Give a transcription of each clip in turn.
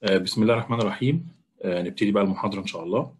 آه، بسم الله الرحمن الرحيم آه، نبتدي بقى المحاضرة إن شاء الله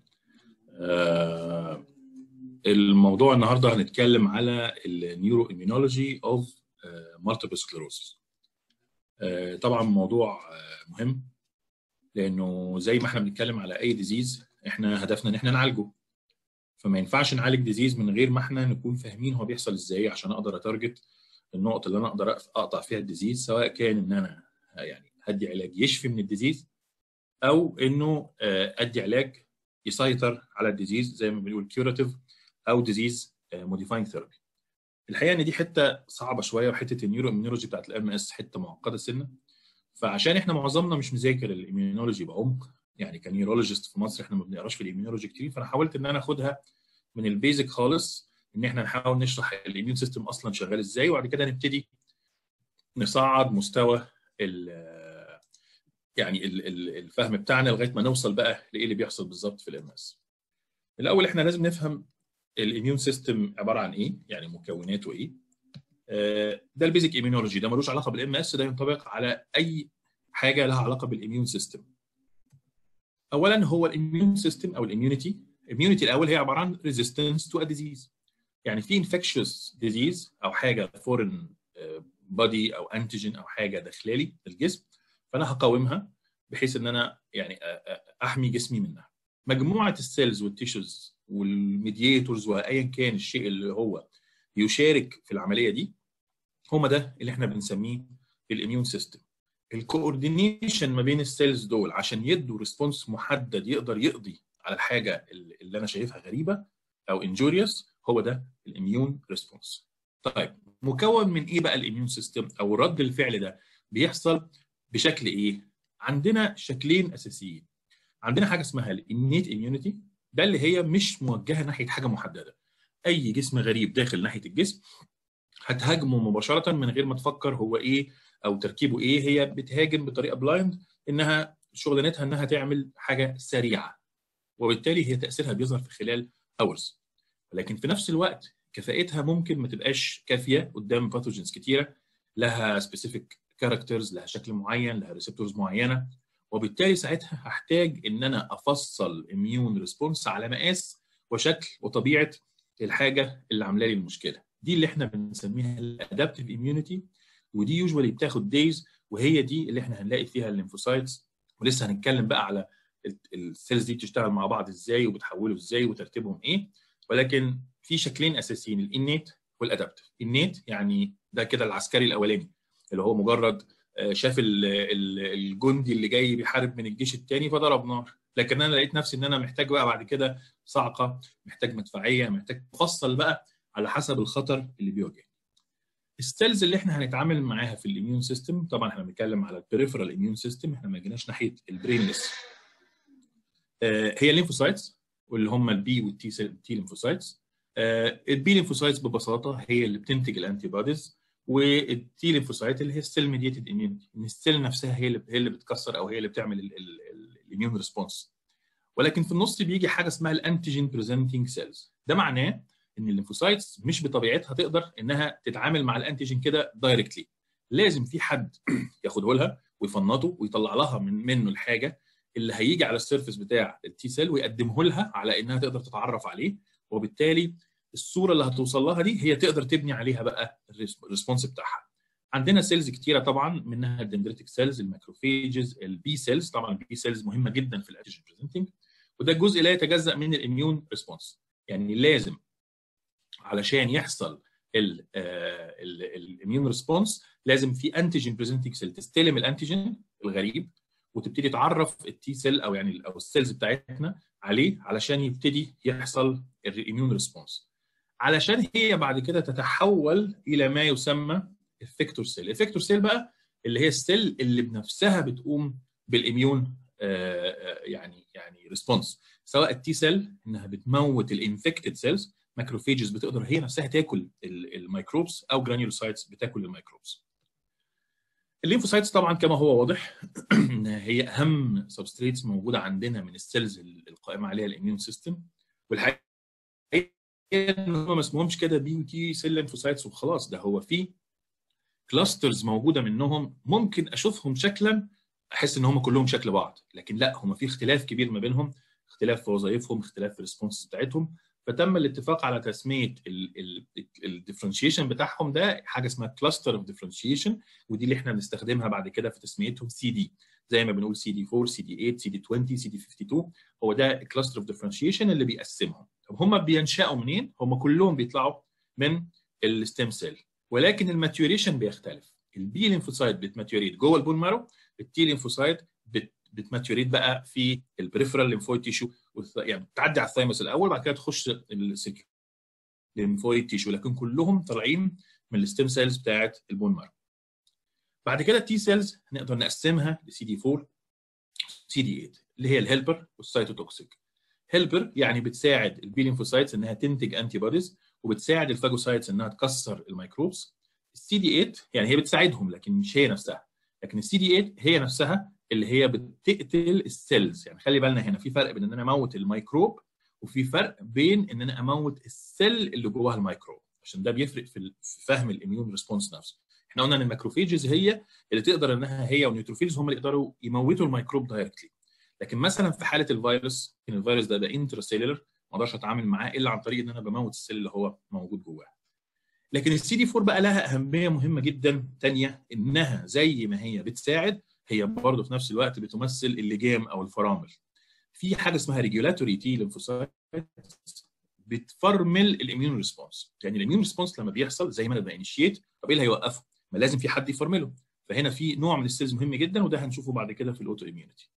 آه، الموضوع النهاردة هنتكلم على النيورو immunology اوف multiple sclerosis آه، طبعا موضوع آه، مهم لأنه زي ما احنا بنتكلم على أي ديزيز احنا هدفنا إن احنا نعالجه فما ينفعش نعالج ديزيز من غير ما احنا نكون فاهمين هو بيحصل ازاي عشان اقدر اتارجت النقط اللي انا اقدر اقطع فيها الديزيز سواء كان ان انا يعني ادي علاج يشفي من الديزيز او انه ادي علاج يسيطر على الديزيز زي ما بنقول كيوراتيف او ديزيز موديفاينج ثيرابي الحقيقه ان دي حته صعبه شويه وحته النيورو اميونولوجي بتاعت الام اس حته معقده سنه فعشان احنا معظمنا مش مذاكر الاميونولوجي بعمق يعني كنيورولوجيست في مصر احنا ما بنقراش في الاميونولوجي كتير فانا حاولت ان انا اخدها من البيزك خالص ان احنا نحاول نشرح الاميون سيستم اصلا شغال ازاي وبعد كده نبتدي نصعد مستوى ال يعني ال ال الفهم بتاعنا لغايه ما نوصل بقى لايه اللي بيحصل بالظبط في الام اس. الاول احنا لازم نفهم الاميون سيستم عباره عن ايه؟ يعني مكوناته ايه؟ ده البيزك ايميونولوجي ده ملوش علاقه بالام اس ده ينطبق على اي حاجه لها علاقه بالاميون سيستم. اولا هو الاميون سيستم او الاميونيتي الاميونيتي الاول هي عباره عن ريزيستنس تو ا ديزيز يعني في انفكشوس ديزيز او حاجه فورن بودي او انتيجين او حاجه داخلالي الجسم فانا هقاومها بحيث ان انا يعني احمي جسمي منها مجموعه السيلز والتيشوز والميدياتورز وايا كان الشيء اللي هو يشارك في العمليه دي هما ده اللي احنا بنسميه الاميون سيستم الكوردينيشن ما بين السيلز دول عشان يدوا ريسبونس محدد يقدر يقضي على الحاجه اللي انا شايفها غريبه او انجوريوس هو ده الاميون ريسبونس طيب مكون من ايه بقى الاميون سيستم او رد الفعل ده بيحصل بشكل ايه عندنا شكلين اساسيين عندنا حاجه اسمها الانيت اميونيتي ده اللي هي مش موجهه ناحيه حاجه محدده اي جسم غريب داخل ناحيه الجسم هتهاجمه مباشره من غير ما تفكر هو ايه او تركيبه ايه هي بتهاجم بطريقه بلايند انها شغلانتها انها تعمل حاجه سريعه وبالتالي هي تاثيرها بيظهر في خلال اورز ولكن في نفس الوقت كفاءتها ممكن ما تبقاش كافيه قدام باثوجينز كتيره لها سبيسيفيك كاركترز لها شكل معين لها ريسبتورز معينه وبالتالي ساعتها هحتاج ان انا افصل اميون ريسبونس على مقاس وشكل وطبيعه الحاجه اللي عامله لي المشكله دي اللي احنا بنسميها الادابتيف اميونيتي ودي يوجوالي بتاخد دايز وهي دي اللي احنا هنلاقي فيها الليمفوسايتس ولسه هنتكلم بقى على السيلز دي بتشتغل مع بعض ازاي وبتحولوا ازاي وترتيبهم ايه ولكن في شكلين اساسيين الانيت والادابتيف النيت يعني ده كده العسكري الاولاني اللي هو مجرد شاف الجندي اللي جاي بيحارب من الجيش الثاني فضرب نار لكن انا لقيت نفسي ان انا محتاج بقى بعد كده صعقه محتاج مدفعيه محتاج افصل بقى على حسب الخطر اللي بيواجهني السيلز اللي احنا هنتعامل معاها في الاميون سيستم طبعا احنا بنتكلم على البريفرال اميون سيستم احنا ما جيناش ناحيه البرينلس هي الليمفوسايتس واللي هم البي والتي تي ليمفوسايتس البي ليمفوسايتس ببساطه هي اللي بتنتج الانتي بوديز والتي ليمفوسايت اللي هي السيل ميديتد اميونيتي ان السيل نفسها هي اللي هي اللي بتكسر او هي اللي بتعمل الاميون ريسبونس ولكن في النص بيجي حاجه اسمها الانتيجين بريزنتنج سيلز ده معناه ان الليمفوسايتس مش بطبيعتها تقدر انها تتعامل مع الانتيجين كده دايركتلي لازم في حد ياخده لها ويفنطه ويطلع لها من منه الحاجه اللي هيجي على السيرفيس بتاع التي سيل ويقدمه لها على انها تقدر تتعرف عليه وبالتالي الصوره اللي هتوصل لها دي هي تقدر تبني عليها بقى الريسبونس بتاعها عندنا سيلز كتيره طبعا منها الدندريتك سيلز الماكروفيجز البي سيلز طبعا البي سيلز مهمه جدا في الانتيجين بريزنتنج وده الجزء لا يتجزا من الاميون ريسبونس يعني لازم علشان يحصل الاميون ريسبونس لازم في انتيجين بريزنتنج سيل تستلم الانتيجين الغريب وتبتدي تعرف التي سيل او يعني او السيلز بتاعتنا عليه علشان يبتدي يحصل الاميون ريسبونس علشان هي بعد كده تتحول الى ما يسمى افكتور سيل الافكتور سيل بقى اللي هي السيل اللي بنفسها بتقوم بالاميون يعني يعني ريسبونس سواء التي سيل انها بتموت الانفكتد سيلز ماكروفيجز بتقدر هي نفسها تاكل الميكروبس او جرانيولوسايتس بتاكل الميكروبس الليمفوسايتس طبعا كما هو واضح هي اهم سبستريتس موجوده عندنا من السيلز القائمه عليها الاميون سيستم والحقيقه ان هم ما اسمهمش كده بي تي سيل ليمفوسايتس وخلاص ده هو في كلاسترز موجوده منهم ممكن اشوفهم شكلا احس ان هم كلهم شكل بعض لكن لا هم في اختلاف كبير ما بينهم اختلاف في وظائفهم اختلاف في الريسبونس بتاعتهم فتم الاتفاق على تسميه الديفرنشيشن بتاعهم ده حاجه اسمها كلاستر اوف ديفرنشيشن ودي اللي احنا بنستخدمها بعد كده في تسميتهم سي دي زي ما بنقول سي دي 4 سي دي 8 سي دي 20 سي دي 52 هو ده كلاستر اوف ديفرنشيشن اللي بيقسمهم طب هم بينشأوا منين؟ هم كلهم بيطلعوا من الستيم سيل ولكن الماتيوريشن بيختلف البي لينفوسايت بتماتيوريت جوه البون مارو التي لينفوسايت بت بتماتيوريت بقى في البريفرال ليمفويد تيشو يعني بتعدي على الثايموس الاول بعد كده تخش الليمفويد تيشو لكن كلهم طالعين من الستيم سيلز بتاعت البون مارو بعد كده التي سيلز نقدر نقسمها لسي دي 4 سي دي 8 اللي هي الهيلبر والسيتوتوكسيك هيلبر يعني بتساعد البي لينفوسايتس انها تنتج انتي بوديز وبتساعد الفاجوسايتس انها تكسر الميكروبس السي دي 8 يعني هي بتساعدهم لكن مش هي نفسها لكن السي دي 8 هي نفسها اللي هي بتقتل السيلز يعني خلي بالنا هنا في فرق بين ان انا اموت الميكروب وفي فرق بين ان انا اموت السيل اللي جواها الميكروب عشان ده بيفرق في فهم الاميون ريسبونس نفسه احنا قلنا ان الماكروفيجز هي اللي تقدر انها هي والنيوتروفيلز هم اللي يقدروا يموتوا الميكروب دايركتلي لكن مثلا في حاله الفيروس ان الفيروس ده ده انترسيلولر ما اقدرش اتعامل معاه الا عن طريق ان انا بموت السيل اللي هو موجود جواه لكن السي دي 4 بقى لها اهميه مهمه جدا ثانيه انها زي ما هي بتساعد هي برضه في نفس الوقت بتمثل اللجام او الفرامل في حاجه اسمها ريجولاتوري تي ليمفوسايت بتفرمل الاميون ريسبونس يعني الاميون ريسبونس لما بيحصل زي ما انا بانيشيت طب ايه اللي هيوقفه؟ ما لازم في حد يفرمله فهنا في نوع من السيلز مهم جدا وده هنشوفه بعد كده في الاوتو اميونيتي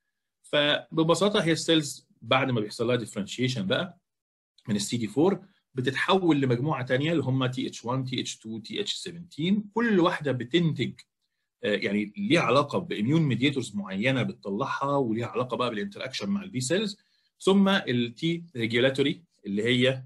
فببساطه هي السيلز بعد ما بيحصل لها ديفرنشيشن بقى من السي دي 4 بتتحول لمجموعه ثانيه اللي هم تي اتش 1 تي اتش 2 تي اتش 17 كل واحده بتنتج يعني ليها علاقه باميون ميديتورز معينه بتطلعها وليها علاقه بقى بالانتراكشن مع البي سيلز ثم التي ريجولاتوري اللي هي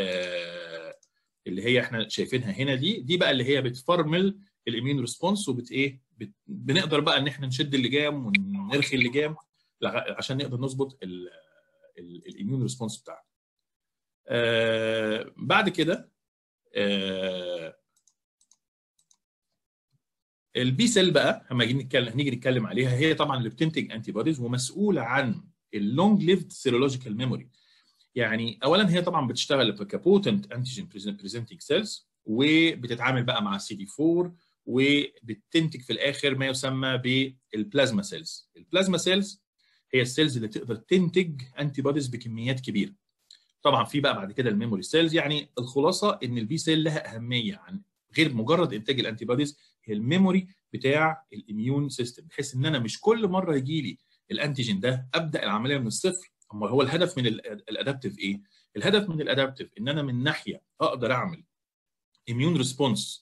اللي هي احنا شايفينها هنا دي دي بقى اللي هي بتفرمل الاميون ريسبونس وبت ايه بنقدر بقى ان احنا نشد اللجام ونرخي اللجام عشان نقدر نظبط الاميون ريسبونس بتاعنا آه بعد كده آه البي سيل بقى لما نيجي نتكلم هنيجي نتكلم عليها هي طبعا اللي بتنتج انتي بوديز ومسؤوله عن اللونج ليفد سيرولوجيكال ميموري يعني اولا هي طبعا بتشتغل كبوتنت انتيجين بريزنتنج سيلز وبتتعامل بقى مع السي دي 4 وبتنتج في الاخر ما يسمى بالبلازما سيلز البلازما سيلز هي السيلز اللي تقدر تنتج انتي بوديز بكميات كبيره طبعا في بقى بعد كده الميموري سيلز يعني الخلاصه ان البي سيل لها اهميه عن غير مجرد انتاج الانتي بوديز هي الميموري بتاع الاميون سيستم بحيث ان انا مش كل مره يجي لي الانتيجين ده ابدا العمليه من الصفر اما هو الهدف من الادابتيف ايه؟ الهدف من الادابتيف ان انا من ناحيه اقدر اعمل اميون ريسبونس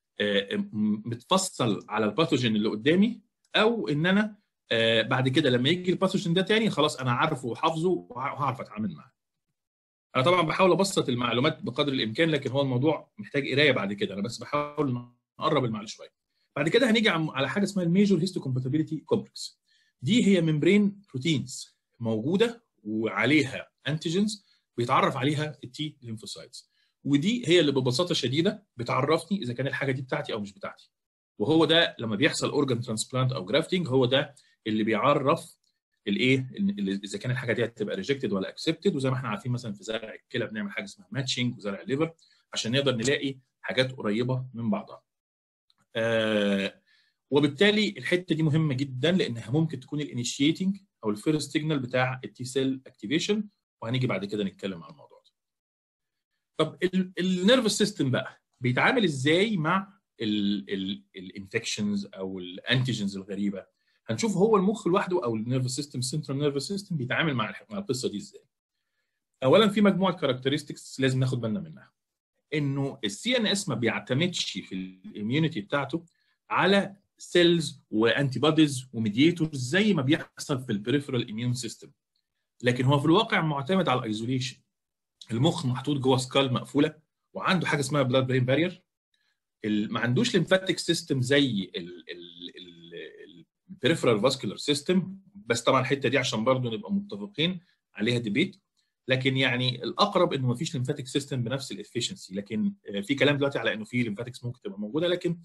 متفصل على الباثوجين اللي قدامي او ان انا بعد كده لما يجي الباثوجين ده تاني خلاص انا عارفه وحافظه وهعرف اتعامل معاه. انا طبعا بحاول ابسط المعلومات بقدر الامكان لكن هو الموضوع محتاج قرايه بعد كده انا بس بحاول نقرب المعلومه شويه. بعد كده هنيجي على حاجه اسمها الميجور هيستو كومباتيبيليتي كومبلكس. دي هي ممبرين بروتينز موجوده وعليها انتيجنز بيتعرف عليها التي ليمفوسايتس ودي هي اللي ببساطه شديده بتعرفني اذا كان الحاجه دي بتاعتي او مش بتاعتي وهو ده لما بيحصل اورجان ترانسبلانت او جرافتنج هو ده اللي بيعرف الايه اذا كان الحاجه دي هتبقى ريجكتد ولا اكسبتد وزي ما احنا عارفين مثلا في زرع الكلى بنعمل حاجه اسمها ماتشنج وزرع الليفر عشان نقدر نلاقي حاجات قريبه من بعضها. آه وبالتالي الحته دي مهمه جدا لانها ممكن تكون الانيشيتنج او الفيرست سيجنال بتاع التي سيل اكتيفيشن وهنيجي بعد كده نتكلم عن الموضوع ده. طب النيرفس سيستم بقى بيتعامل ازاي مع الانفكشنز او الانتيجنز الغريبه؟ هنشوف هو المخ لوحده او النيرفس سيستم سنترال نيرفس سيستم بيتعامل مع مع القصه دي ازاي؟ اولا في مجموعه كاركترستكس لازم ناخد بالنا منها. انه السي ان اس ما بيعتمدش في الاميونيتي بتاعته على سيلز وانتي بوديز وميديتورز زي ما بيحصل في البريفرال اميون سيستم لكن هو في الواقع معتمد على الايزوليشن المخ محطوط جوه سكال مقفوله وعنده حاجه اسمها بلاد برين بارير ما عندوش ليمفاتيك سيستم زي البريفرال فاسكولار سيستم بس طبعا الحته دي عشان برضه نبقى متفقين عليها ديبيت لكن يعني الاقرب انه ما فيش ليمفاتيك سيستم بنفس الافشنسي لكن في كلام دلوقتي على انه في ليمفاتكس ممكن تبقى موجوده لكن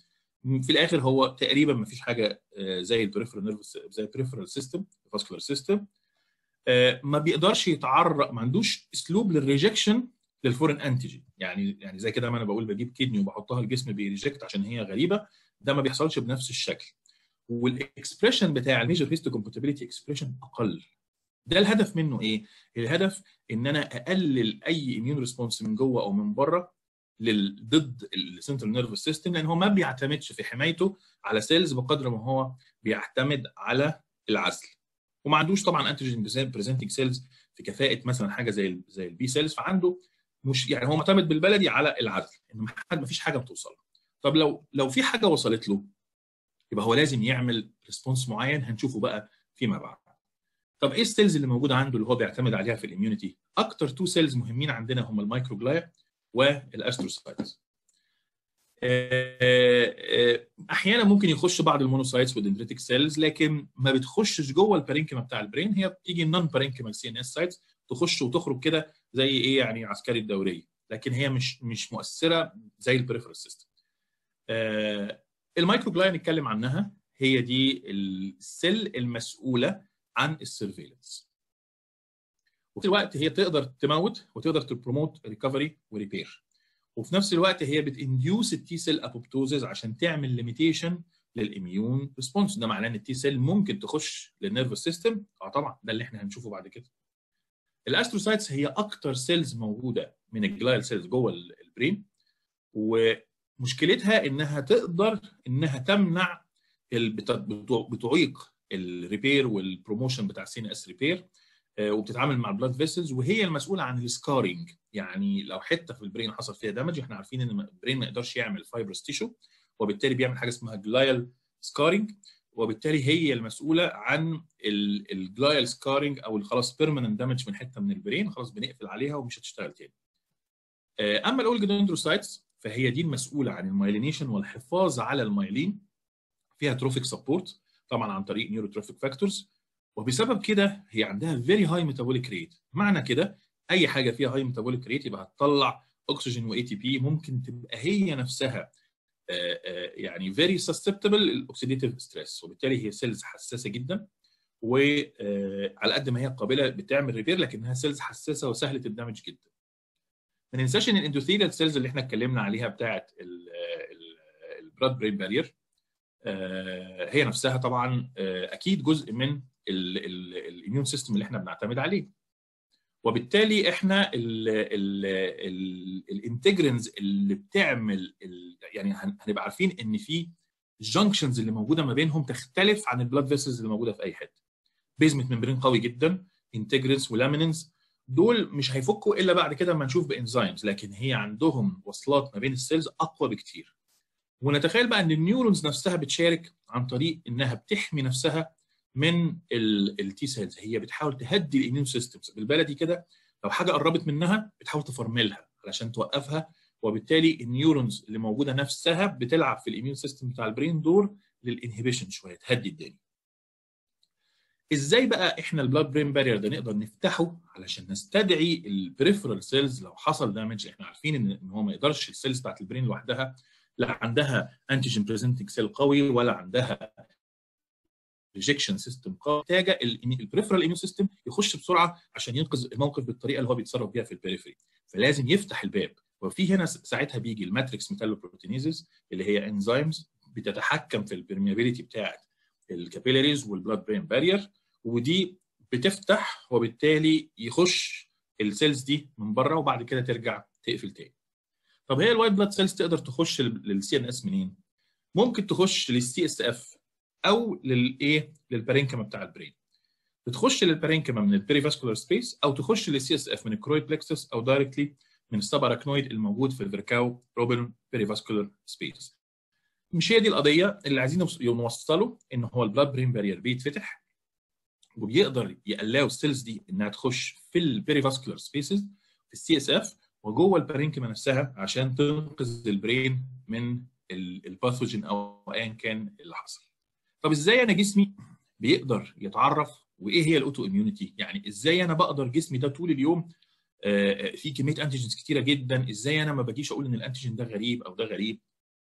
في الاخر هو تقريبا ما فيش حاجه زي البريفرال نيرفس زي البريفرال سيستم الفاسكولار سيستم ما بيقدرش يتعرض ما عندوش اسلوب للريجكشن للفورين انتيجين يعني يعني زي كده ما انا بقول بجيب كدني وبحطها الجسم بيريجكت عشان هي غريبه ده ما بيحصلش بنفس الشكل والاكسبريشن بتاع الميجر هيستو كومباتيبيليتي اكسبريشن اقل ده الهدف منه ايه؟ الهدف ان انا اقلل اي اميون ريسبونس من جوه او من بره ضد السنترال نيرفس سيستم لان هو ما بيعتمدش في حمايته على سيلز بقدر ما هو بيعتمد على العزل وما عندوش طبعا انتيجين بريزنتنج سيلز في كفاءه مثلا حاجه زي زي البي سيلز فعنده مش يعني هو معتمد بالبلدي على العزل ان ما فيش حاجه بتوصل طب لو لو في حاجه وصلت له يبقى هو لازم يعمل ريسبونس معين هنشوفه بقى فيما بعد طب ايه السيلز اللي موجوده عنده اللي هو بيعتمد عليها في الاميونيتي اكتر تو سيلز مهمين عندنا هم المايكروجلايا والاستروسايتس احيانا ممكن يخش بعض المونوسايتس والدندريتك سيلز لكن ما بتخشش جوه البارينكيما بتاع البرين هي بتيجي نون بارينكيمال سي ان اس سايتس تخش وتخرج كده زي ايه يعني عسكري الدوريه لكن هي مش مش مؤثره زي البريفرال سيستم المايكروجلايا نتكلم عنها هي دي السيل المسؤوله عن السيرفيلنس وفي الوقت هي تقدر تموت وتقدر تبروموت ريكفري وريبير وفي نفس الوقت هي بتنديوس التي سيل ابوبتوزز عشان تعمل ليميتيشن للاميون ريسبونس ده معناه ان التي سيل ممكن تخش للنيرفس سيستم اه طبعا ده اللي احنا هنشوفه بعد كده الاستروسايتس هي اكتر سيلز موجوده من الجلايل سيلز جوه البرين ومشكلتها انها تقدر انها تمنع بتعيق الريبير والبروموشن بتاع سي ان اس ريبير وبتتعامل مع البلاد فيسلز وهي المسؤوله عن السكارينج يعني لو حته في البرين حصل فيها دامج احنا عارفين ان البرين ما يقدرش يعمل فايبرس تيشو وبالتالي بيعمل حاجه اسمها جلايال سكارينج وبالتالي هي المسؤوله عن الجلايال سكارينج او خلاص بيرمننت دامج من حته من البرين خلاص بنقفل عليها ومش هتشتغل تاني اما الاولجودندروسايتس فهي دي المسؤوله عن المايلينيشن والحفاظ على المايلين فيها تروفيك سبورت طبعا عن طريق نيوروتروفيك فاكتورز وبسبب كده هي عندها فيري هاي ميتابوليك ريت معنى كده اي حاجه فيها هاي ميتابوليك ريت يبقى هتطلع اكسجين واي تي بي ممكن تبقى هي نفسها يعني فيري سسبتبل للاوكسيديتيف ستريس وبالتالي هي سيلز حساسه جدا وعلى قد ما هي قابله بتعمل ريبير لكنها سيلز حساسه وسهله الدمج جدا ما ننساش ان الاندوثيليال سيلز اللي احنا اتكلمنا عليها بتاعه البلاد برين بارير هي نفسها طبعا اكيد جزء من الاميون سيستم اللي احنا بنعتمد عليه وبالتالي احنا الانتجرنز اللي بتعمل يعني هنبقى عارفين ان في الجنكشنز اللي موجوده ما بينهم تختلف عن البلاد فيسلز اللي موجوده في اي حته بيزمنت ممبرين قوي جدا انتجرنز ولاميننز دول مش هيفكوا الا بعد كده ما نشوف بانزيمز لكن هي عندهم وصلات ما بين السيلز اقوى بكتير ونتخيل بقى ان النيورونز نفسها بتشارك عن طريق انها بتحمي نفسها من التي سيلز هي بتحاول تهدي الاميون سيستمز بالبلدي كده لو حاجه قربت منها بتحاول تفرملها علشان توقفها وبالتالي النيورونز اللي موجوده نفسها بتلعب في الاميون سيستم بتاع البرين دور للانهبيشن شويه تهدي الدنيا ازاي بقى احنا البلاد برين بارير ده نقدر نفتحه علشان نستدعي البريفرال سيلز لو حصل دامج احنا عارفين ان هو ما يقدرش السيلز بتاعت البرين لوحدها لا عندها انتيجين بريزنتنج سيل قوي ولا عندها ريجكشن سيستم قوي محتاجه البريفرال ايميون سيستم يخش بسرعه عشان ينقذ الموقف بالطريقه اللي هو بيتصرف بيها في البريفري فلازم يفتح الباب وفي هنا ساعتها بيجي الماتريكس ميتالوبروتينيزز اللي هي انزيمز بتتحكم في البرميابيليتي بتاعه الكابيلاريز والبلاد برين بارير ودي بتفتح وبالتالي يخش السيلز دي من بره وبعد كده ترجع تقفل تاني طب هي الوايت بلاد سيلز تقدر تخش للسي ان اس منين؟ ممكن تخش للسي اس اف او للايه؟ للبارينكما بتاع البرين. بتخش للبارينكما من البيريفاسكولار سبيس او تخش للسي اس اف من الكرويد بلكسس او دايركتلي من السباراكنويد الموجود في الفيركاو روبن بيريفاسكولار سبيس. مش هي دي القضيه اللي عايزين نوصله ان هو البلاد برين بارير بيتفتح وبيقدر يقلاو السيلز دي انها تخش في البيريفاسكولار سبيسز في السي اس اف وجوه البارينكما نفسها عشان تنقذ البرين من الباثوجين او ايا كان اللي حصل. طب ازاي انا جسمي بيقدر يتعرف وايه هي الاوتو اميونيتي؟ يعني ازاي انا بقدر جسمي ده طول اليوم في كميه انتيجنز كتيره جدا ازاي انا ما باجيش اقول ان الانتيجين ده غريب او ده غريب؟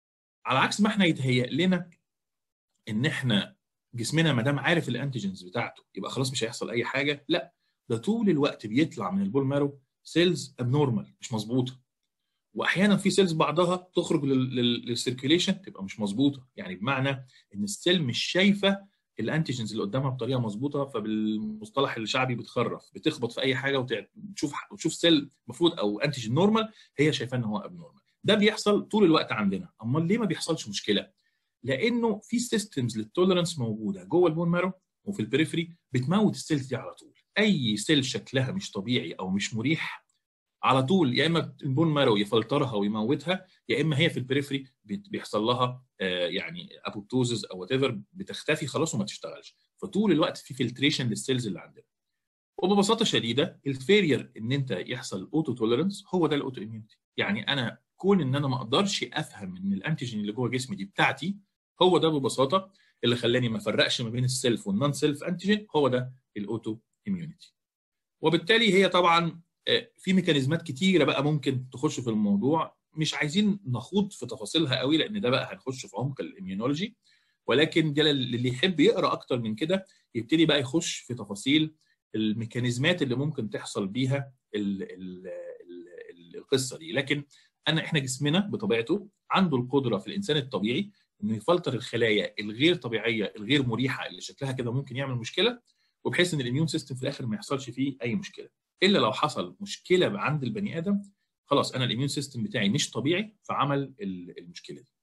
على عكس ما احنا يتهيأ لنا ان احنا جسمنا ما دام عارف الانتيجنز بتاعته يبقى خلاص مش هيحصل اي حاجه لا ده طول الوقت بيطلع من البول مارو سيلز ابنورمال مش مظبوطه واحيانا في سيلز بعضها تخرج للسيركيوليشن تبقى مش مظبوطه يعني بمعنى ان السيل مش شايفه الانتيجنز اللي قدامها بطريقه مظبوطه فبالمصطلح الشعبي بتخرف بتخبط في اي حاجه وتشوف وتشوف سيل المفروض او انتيجن نورمال هي شايفاه ان هو ابنورمال ده بيحصل طول الوقت عندنا امال ليه ما بيحصلش مشكله لانه في سيستمز للتوليرنس موجوده جوه البون مارو وفي البريفري بتموت السيلز دي على طول اي سيل شكلها مش طبيعي او مش مريح على طول يا اما البون مارو يفلترها ويموتها يا اما هي في البريفري بيحصل لها يعني ابوبتوزز او وات ايفر بتختفي خلاص وما تشتغلش فطول الوقت في فلتريشن للسيلز اللي عندنا وببساطه شديده الفيرير ان انت يحصل اوتو توليرنس هو ده الاوتو اميونيتي يعني انا كون ان انا ما اقدرش افهم ان الانتيجين اللي جوه جسمي دي بتاعتي هو ده ببساطه اللي خلاني ما افرقش ما بين السيلف والنون سيلف انتيجين هو ده الاوتو اميونيتي وبالتالي هي طبعا في ميكانيزمات كتيره بقى ممكن تخش في الموضوع مش عايزين نخوض في تفاصيلها قوي لان ده بقى هنخش في عمق الاميونولوجي ولكن ده اللي يحب يقرا اكتر من كده يبتدي بقى يخش في تفاصيل الميكانيزمات اللي ممكن تحصل بيها ال ال ال القصه دي لكن انا احنا جسمنا بطبيعته عنده القدره في الانسان الطبيعي انه يفلتر الخلايا الغير طبيعيه الغير مريحه اللي شكلها كده ممكن يعمل مشكله وبحيث ان الاميون سيستم في الاخر ما يحصلش فيه اي مشكله الا لو حصل مشكله عند البني ادم خلاص انا الاميون سيستم بتاعي مش طبيعي فعمل المشكله دي.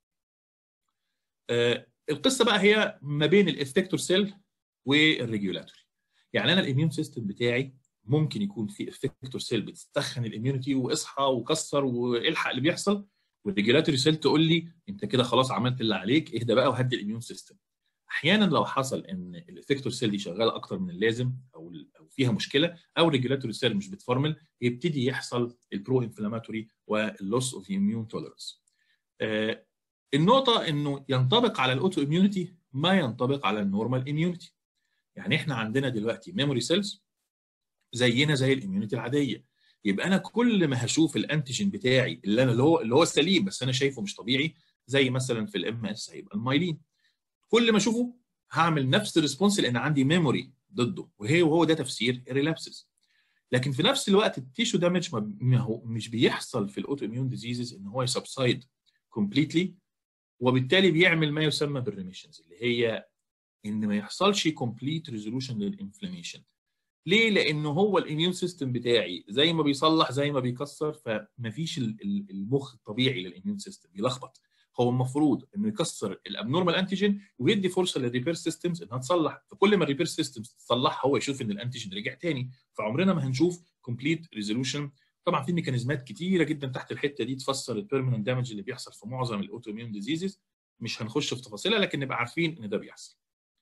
آه القصه بقى هي ما بين الافكتور سيل والريجولاتوري. يعني انا الاميون سيستم بتاعي ممكن يكون في افكتور سيل بتسخن الاميونيتي واصحى وكسر والحق اللي بيحصل والريجولاتوري سيل تقول لي انت كده خلاص عملت اللي عليك اهدى بقى وهدي الاميون سيستم. احيانا لو حصل ان الافكتور سيل دي شغاله اكتر من اللازم او او فيها مشكله او الريجولاتوري سيل مش بتفرمل يبتدي يحصل البرو انفلاماتوري واللوس اوف اميون توليرنس. النقطه انه ينطبق على الاوتو اميونيتي ما ينطبق على النورمال اميونيتي. يعني احنا عندنا دلوقتي ميموري سيلز زينا زي الاميونيتي العاديه يبقى انا كل ما هشوف الانتيجين بتاعي اللي انا اللي هو اللي هو السليم بس انا شايفه مش طبيعي زي مثلا في الام اس هيبقى المايلين كل ما اشوفه هعمل نفس الريسبونس لان عندي ميموري ضده وهي وهو ده تفسير الريلابسز لكن في نفس الوقت التيشو دامج ما هو مش بيحصل في الاوتو اميون ديزيزز ان هو يسبسايد كومبليتلي وبالتالي بيعمل ما يسمى بالريميشنز اللي هي ان ما يحصلش كومبليت ريزولوشن للانفلاميشن ليه؟ لانه هو الاميون سيستم بتاعي زي ما بيصلح زي ما بيكسر فمفيش المخ الطبيعي للاميون سيستم بيلخبط هو المفروض انه يكسر الابنورمال انتيجين ويدي فرصه للريبير سيستمز انها تصلح فكل ما الريبير سيستمز تصلح هو يشوف ان الانتيجين رجع تاني فعمرنا ما هنشوف كومبليت ريزولوشن طبعا في ميكانيزمات كتيره جدا تحت الحته دي تفسر البيرمننت دامج اللي بيحصل في معظم الاوتو اميون ديزيزز مش هنخش في تفاصيلها لكن نبقى عارفين ان ده بيحصل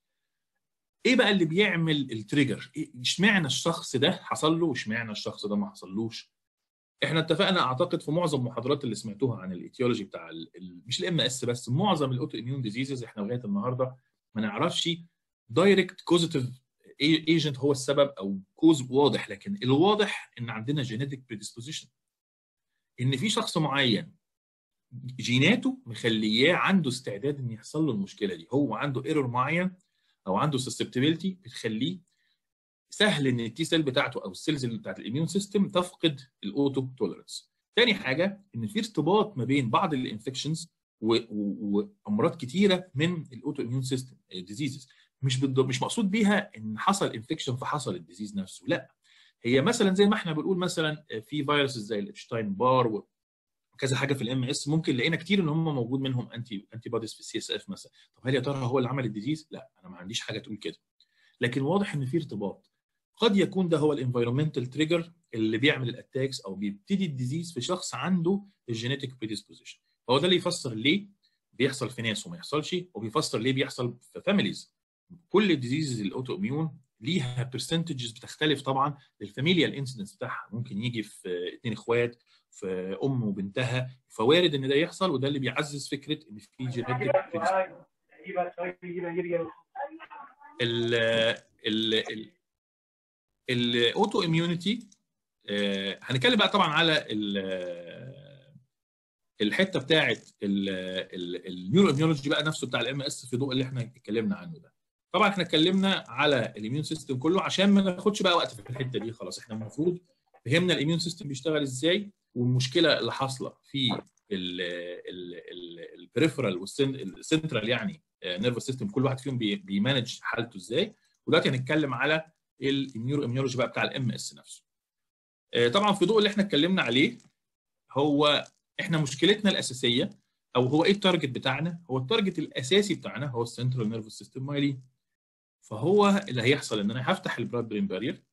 ايه بقى اللي بيعمل التريجر اشمعنى الشخص ده حصل له واشمعنى الشخص ده ما حصلوش احنا اتفقنا اعتقد في معظم المحاضرات اللي سمعتوها عن الايتيولوجي بتاع ال مش الام اس بس معظم الاوتو اميون ديزيزز احنا لغايه النهارده ما نعرفش دايركت كوزيتيف ايجنت هو السبب او كوز واضح لكن الواضح ان عندنا جينيتك بريدisposition ان في شخص معين جيناته مخلياه عنده استعداد ان يحصل له المشكله دي هو عنده ايرور معين او عنده سسبتبيلتي بتخليه سهل ان التي سيل بتاعته او السيلز اللي بتاعت الاميون سيستم تفقد الاوتو توليرنس. تاني حاجه ان في ارتباط ما بين بعض الانفكشنز وامراض كتيره من الاوتو اميون سيستم ديزيزز مش بالضبط مش مقصود بيها ان حصل انفكشن فحصل الديزيز نفسه لا هي مثلا زي ما احنا بنقول مثلا في فيروسز زي الابشتاين بار وكذا حاجه في الام اس ممكن لقينا كتير ان هم موجود منهم انتي انتي بوديز في السي اس اف مثلا طب هل يا ترى هو اللي عمل الديزيز؟ لا انا ما عنديش حاجه تقول كده لكن واضح ان في ارتباط قد يكون ده هو الانفايرمنتال تريجر اللي بيعمل الاتاكس او بيبتدي الديزيز في شخص عنده الجينيتك بريدisposition هو ده اللي يفسر ليه بيحصل في ناس وما يحصلش وبيفسر ليه بيحصل في فاميليز كل الديزيزز الاوتو اميون ليها برسنتجز بتختلف طبعا للفاميليال انسيدنس بتاعها ممكن يجي في اثنين اخوات في ام وبنتها فوارد ان ده يحصل وده اللي بيعزز فكره ان في جينيتك ال ال الاوتو اميونيتي هنتكلم بقى طبعا على الحته بتاعت النيورو اميولوجي بقى نفسه بتاع الام اس في ضوء اللي احنا اتكلمنا عنه ده طبعا احنا اتكلمنا على الاميون سيستم كله عشان ما ناخدش بقى وقت في الحته دي خلاص احنا المفروض فهمنا الاميون سيستم بيشتغل ازاي والمشكله اللي حاصله في البريفرال والسنترال يعني نيرفس سيستم كل واحد فيهم بيمانج حالته ازاي ودلوقتي هنتكلم على النيورو اميولوجي بقى بتاع الام اس نفسه طبعا في ضوء اللي احنا اتكلمنا عليه هو احنا مشكلتنا الاساسيه او هو ايه التارجت بتاعنا هو التارجت الاساسي بتاعنا هو السنترال نيرفس سيستم مايلين فهو اللي هيحصل ان انا هفتح البلاد برين بارير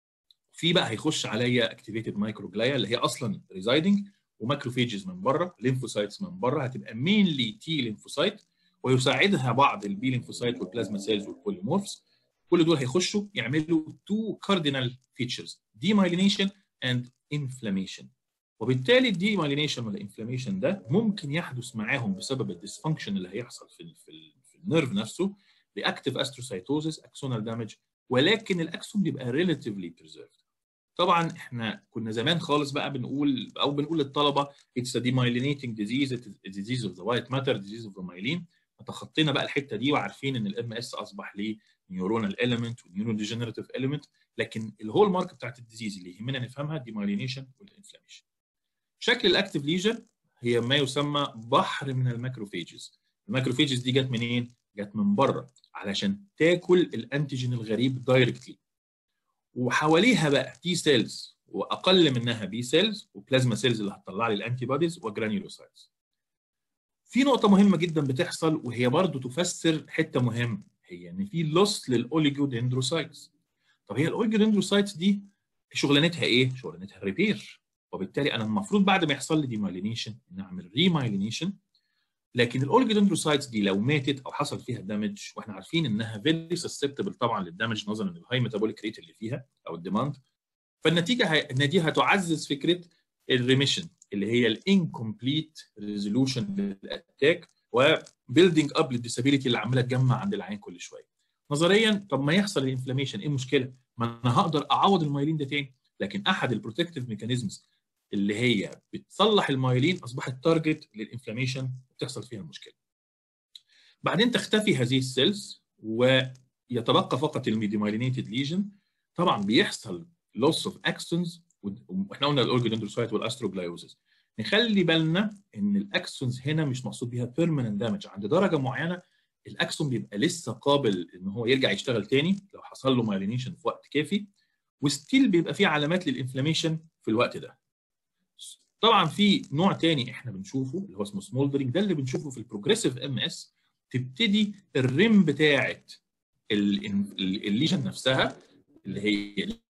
في بقى هيخش عليا اكتيفيتد مايكروجلايا اللي هي اصلا ريزايدنج وماكروفيجز من بره ليمفوسايتس من بره هتبقى مينلي تي ليمفوسايت ويساعدها بعض البي ليمفوسايت والبلازما سيلز والبوليمورفز كل دول هيخشوا يعملوا تو كاردينال فيتشرز ديمايلينيشن اند انفلاميشن وبالتالي الدي مايلينيشن ولا انفلاميشن ده ممكن يحدث معاهم بسبب الديسفانكشن اللي هيحصل في ال في, ال في النيرف نفسه رياكتيف استروسايتوزس اكسونال دامج ولكن الاكسون بيبقى ريلاتيفلي بريزيرفد طبعا احنا كنا زمان خالص بقى بنقول او بنقول للطلبه اتس ا demyelinating disease disease of the white matter disease of the myelin تخطينا بقى الحته دي وعارفين ان الام اس اصبح ليه نيورونال اليمنت ونيورو ديجنريتيف اليمنت لكن الهول مارك بتاعت الديزيز اللي يهمنا نفهمها الديمايلينيشن والانفلاميشن شكل الاكتيف ليجن هي ما يسمى بحر من الماكروفيجز الماكروفيجز دي جت منين جت من بره علشان تاكل الانتيجين الغريب دايركتلي وحواليها بقى تي سيلز واقل منها بي سيلز وبلازما سيلز اللي هتطلع لي الانتي بوديز وجرانيولوسايتس في نقطه مهمه جدا بتحصل وهي برضو تفسر حته مهمه هي ان في لوس للاوليجودندروسايتس طب هي الاوليجودندروسايتس دي شغلانتها ايه شغلانتها ريبير وبالتالي انا المفروض بعد ما يحصل لي ديمايلينيشن نعمل ريمايلينيشن لكن الاوليجودندروسايتس دي لو ماتت او حصل فيها دامج واحنا عارفين انها فيري سسبتبل طبعا للدامج نظرا للهاي ميتابوليك ريت اللي فيها او الديماند فالنتيجه هي... ان دي هتعزز فكره الريميشن اللي هي الانكمبليت ريزولوشن للاتاك وبيلدينج اب للديسابيلتي اللي عماله تجمع عند العين كل شويه. نظريا طب ما يحصل الانفلاميشن ايه المشكله؟ ما انا هقدر اعوض المايلين ده تاني لكن احد البروتكتيف ميكانيزمز اللي هي بتصلح المايلين اصبحت تارجت للانفلاميشن وبتحصل فيها المشكله. بعدين تختفي هذه السيلز ويتبقى فقط الميديمايلينيتد ليجن طبعا بيحصل لوس اوف اكسونز واحنا قلنا الاورجودندروسايت والاستروجلايوزز نخلي بالنا ان الاكسونز هنا مش مقصود بيها بيرمننت دامج عند درجه معينه الاكسون بيبقى لسه قابل ان هو يرجع يشتغل تاني لو حصل له مايلينيشن في وقت كافي وستيل بيبقى فيه علامات للانفلاميشن في الوقت ده طبعا في نوع تاني احنا بنشوفه اللي هو اسمه سمولدرينج ده اللي بنشوفه في البروجريسيف ام اس تبتدي الريم بتاعه الليجن نفسها اللي هي دي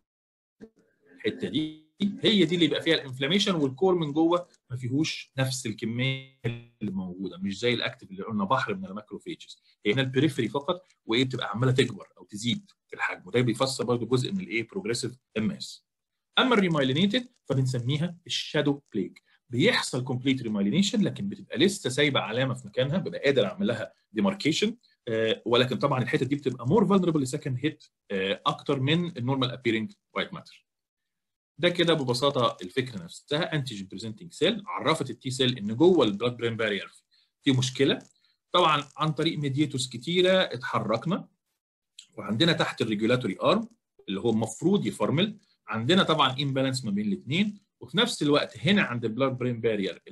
الحته دي هي دي اللي يبقى فيها الانفلاميشن والكور من جوه ما فيهوش نفس الكميه اللي موجوده مش زي الاكتف اللي قلنا بحر من الماكروفيجز هي هنا البريفري فقط وايه بتبقى عماله تكبر او تزيد في الحجم وده بيفسر برضه جزء من الايه بروجريسيف ام اس اما الريمايلينيتد فبنسميها الشادو بليك بيحصل كومبليت ريمايلينيشن لكن بتبقى لسه سايبه علامه في مكانها ببقى قادر اعمل لها ديماركيشن آه ولكن طبعا الحته دي بتبقى مور فولنربل لسكند هيت آه اكتر من النورمال ابيرنج وايت ماتر ده كده ببساطه الفكره نفسها انتيجين بريزنتنج سيل عرفت التي سيل ان جوه البلاد برين بارير في مشكله طبعا عن طريق ميديتورز كتيره اتحركنا وعندنا تحت الريجولاتوري ارم اللي هو المفروض يفرمل عندنا طبعا امبالانس ما بين الاثنين وفي نفس الوقت هنا عند البلاد برين بارير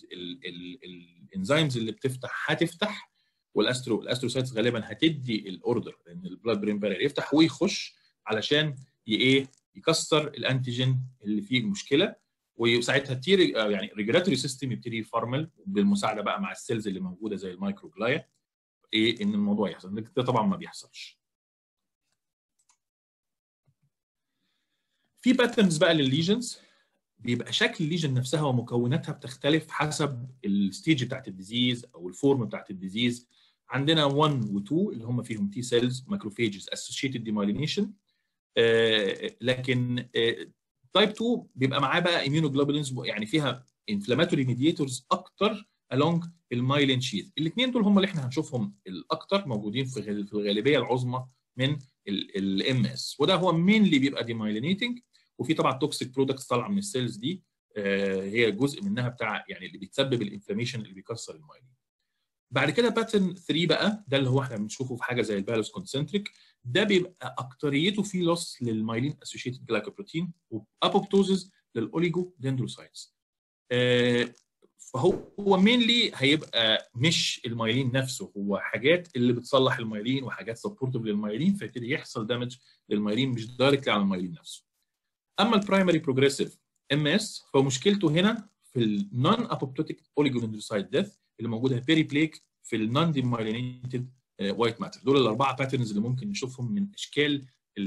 الانزيمز اللي بتفتح هتفتح والاسترو الاستروسايتس غالبا هتدي الاوردر ان البلاد برين بارير يفتح ويخش علشان ايه يكسر الانتيجين اللي فيه المشكله وساعتها تير يعني الريجولاتوري سيستم يبتدي يفرمل بالمساعده بقى مع السيلز اللي موجوده زي المايكروجلايا ايه ان الموضوع يحصل ده طبعا ما بيحصلش في باترنز بقى للليجنز بيبقى شكل الليجن نفسها ومكوناتها بتختلف حسب الستيج بتاعت الديزيز او الفورم بتاعت الديزيز عندنا 1 و2 اللي هم فيهم تي سيلز ماكروفيجز اسوشيتد ديمايلينيشن آه لكن تايب آه 2 بيبقى معاه بقى اميونوجلوبولينز يعني فيها انفلاماتوري ميديتورز اكتر along المايلين شيث الاثنين دول هم اللي احنا هنشوفهم الاكتر موجودين في في الغالبيه العظمى من الام اس وده هو مين اللي بيبقى ديمايلينيتنج وفي طبعا توكسيك برودكتس طالعه من السيلز دي هي جزء منها بتاع يعني اللي بتسبب الانفلاميشن اللي بيكسر المايلين بعد كده باترن 3 بقى ده اللي هو احنا بنشوفه في حاجه زي البالوس كونسنتريك ده بيبقى اكتريته فيه لوس للمايلين اسوشيتد جلايكوبروتين وابوبتوزز للاوليجو دندروسايتس فهو هو مينلي هيبقى مش المايلين نفسه هو حاجات اللي بتصلح المايلين وحاجات سبورتيف للمايلين فيبتدي يحصل دامج للمايلين مش دايركتلي على المايلين نفسه اما البرايمري بروجريسيف ام اس فمشكلته هنا في النون ابوبتوتيك اوليجودندروسايت ديث اللي موجوده بيري بليك في النون ديمايلينيتد وايت ماتر دول الاربعه باترنز اللي ممكن نشوفهم من اشكال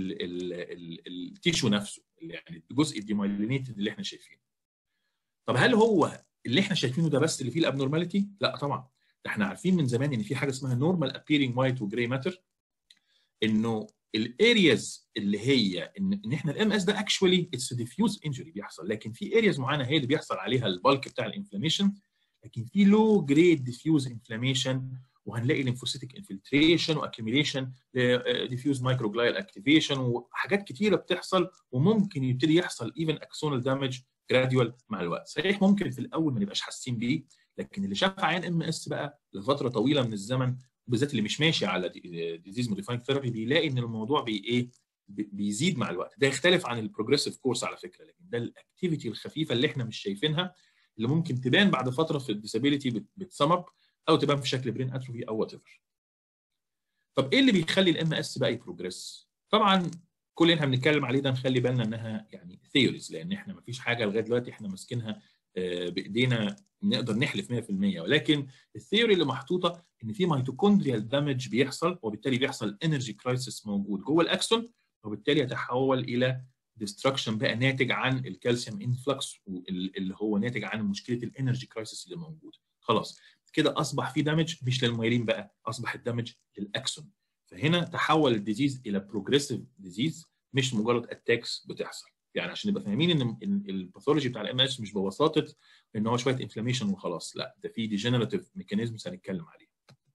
التيشو نفسه يعني الجزء الديمايلينيتد اللي احنا شايفينه طب هل هو اللي احنا شايفينه ده بس اللي فيه الابنورماليتي؟ لا طبعا ده احنا عارفين من زمان ان في حاجه اسمها نورمال ابيرنج وايت وجراي ماتر انه الارياز اللي هي ان, إن احنا الام اس ده اكشولي اتس ديفيوز انجري بيحصل لكن في ارياز معينه هي اللي بيحصل عليها البالك بتاع الانفلاميشن لكن في لو جريد ديفيوز انفلاميشن وهنلاقي ليمفوسيتك انفلتريشن واكيوميليشن ديفيوز مايكروجلايال اكتيفيشن وحاجات كتيره بتحصل وممكن يبتدي يحصل ايفن اكسونال دامج جراديوال مع الوقت صحيح ممكن في الاول ما نبقاش حاسين بيه لكن اللي شاف عيان ام اس بقى لفتره طويله من الزمن بالذات اللي مش ماشي على ديزيز موديفاينج ثيرابي بيلاقي ان الموضوع بي ايه بيزيد مع الوقت ده يختلف عن البروجريسيف كورس على فكره لكن ده الاكتيفيتي الخفيفه اللي احنا مش شايفينها اللي ممكن تبان بعد فتره في الديسابيليتي بتسمب او تبان في شكل برين اتروفي او وات ايفر طب ايه اللي بيخلي الام اس بقى يبروجريس طبعا كل اللي احنا بنتكلم عليه ده نخلي بالنا انها يعني ثيوريز لان احنا ما فيش حاجه لغايه دلوقتي احنا ماسكينها بايدينا نقدر نحلف 100% ولكن الثيوري اللي محطوطه ان في ميتوكوندريال دامج بيحصل وبالتالي بيحصل انرجي كرايسيس موجود جوه الاكسون وبالتالي يتحول الى ديستركشن بقى ناتج عن الكالسيوم انفلكس اللي هو ناتج عن مشكله الانرجي كرايسيس اللي موجود خلاص كده اصبح في دامج مش للمايلين بقى اصبح الدامج للاكسون فهنا تحول الديزيز الى بروجريسيف ديزيز مش مجرد اتاكس بتحصل يعني عشان نبقى فاهمين ان الباثولوجي بتاع الام اس مش ببساطه ان هو شويه انفلاميشن وخلاص لا ده في ديجنراتيف ميكانيزمز هنتكلم عليها.